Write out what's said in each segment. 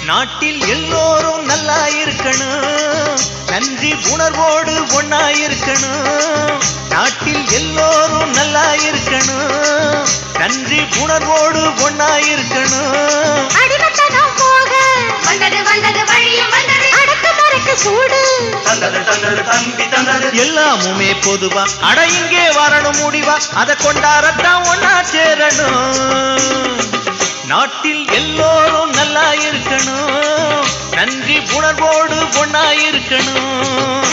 நாட்டில் எல்லோரும் நல்லா இருக்கணும் நன்றி உணர்வோடு ஒன்னா இருக்கணும் நாட்டில் எல்லோரும் நல்லா இருக்கணும் நன்றி உணர்வோடு ஒன்னா இருக்கணும் அடிமத்தனம் போக வந்தது வந்தது வழியும் வந்தது அடக்குமுறைக்கு சூடு தந்தது தந்தது தம்பி தந்தது எல்லாமுமே பொதுவா அட இங்கே வரணும் முடிவா அதை கொண்டாடத்தான் ஒன்னா சேரணும் நாட்டில் எல்லோரும் நல்லா இருக்கணும் நன்றி உணர்வோடு ஒன்னா இருக்கணும்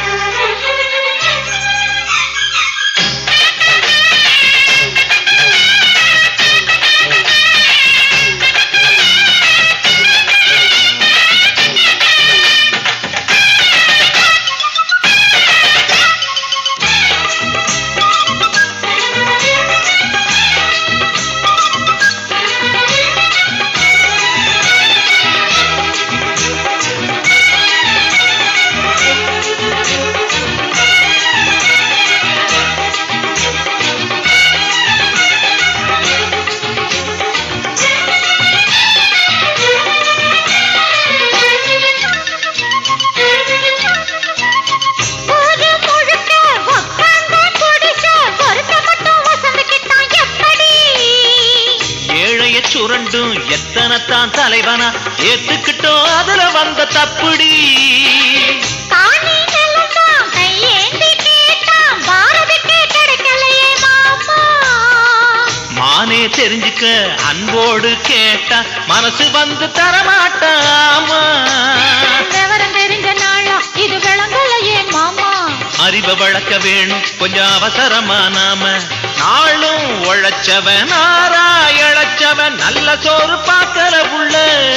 ஊரு முழுக்க உக்காந்து குடிச்ச ஒருத்த மட்டும் வசந்துக்கிட்டான் எப்படி ஏழைய சுரண்டும் எத்தனைத்தான் தலைவனா ஏத்துக்கிட்டோம் அதுல வந்த தப்புடி காணி நிலந்தான் கையேந்தி கேட்டான் பாரதிக்கே கிடைக்கலையே மாமா மானே தெரிஞ்சுக்க அன்போடு கேட்டா மனசு வந்து தரமாட்டாமா விவரம் தெரிஞ்ச நாளா இது விளங்கலையே மாமா அறிவை வளர்க்க வேணும் கொஞ்சம் அவசரமா நாம நாளும் உழைச்சவன் நாரா இழைச்சவன் நல்ல சோறு பார்க்கல உள்ள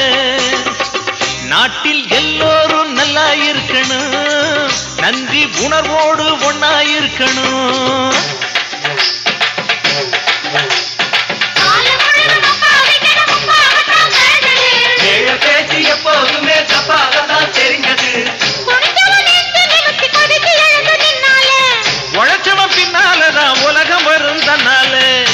நாட்டில் எல்லோரும் நல்லா இருக்கணும் நன்றி உணர்வோடு ஒன்னா இருக்கணும் காலம் முழுவதும் அப்பாவிக்கிடம் அப்பாவத்தான் கருதுது. ஏழ பேச்சு எப்போதுமே தப்பாகத்தான் தெரிஞ்சது குனிஞ்சவன் நெஞ்சு நிமிர்த்தி கொதித்து எழுந்து நின்னாலே. உழைச்சவன் பின்னாலதான் உலகம் வரும் தன்னால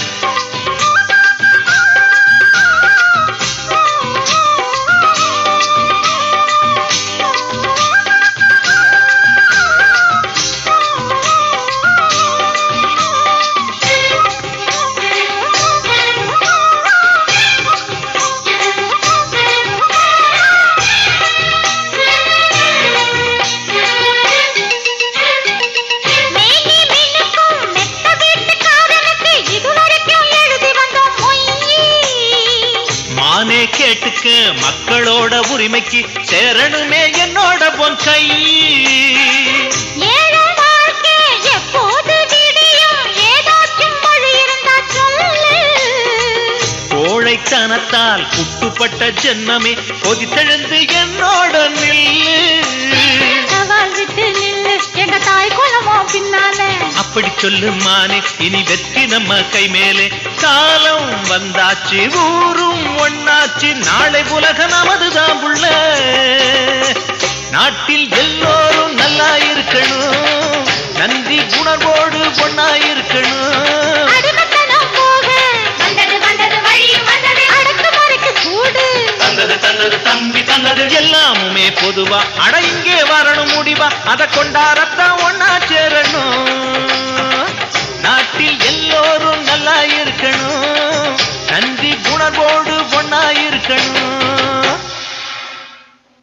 மேனி மினுக்கும் மெத்த வீட்டுக்காரனுக்கு இதுவரைக்கும் எழுதி வந்தோம் மொய்யி. மானே கேட்டுக்க மக்களோட உரிமைக்கு சேரணுமே என்னோட பொன் கை ஏழை வாழ்க்கை எப்போது விடியும்? ஏதாச்சும் வழி இருந்தா சொல்லு. கோழைத்தனத்தால் குட்டுப்பட்ட ஜென்மமே கொதித்தெழுந்து என்னோட நில்லு சவால் விட்டு நில்லு எங்க தாய் குலமோ பின்னால அப்படி சொல்லு மானே இனி வெற்றி நம்ம கை மேலே காலம் வந்தாச்சு ஊரும் ஒண்ணாச்சு நாளை உலக நமதுதான் புள்ள நாட்டில் எல்லோரும் நல்லா இருக்கணும் நன்றி உணர்வோடு ஒண்ணா இருக்கணும் அடிமத்தனம் போக வந்தது வந்தது வழியும் வந்தது அடக்குமுறைக்கு சூடு தந்தது தந்தது தம்பி தந்தது எல்லாமுமே பொதுவா அட இங்கே வரணும் முடிவா அதை கொண்டாடத்தான்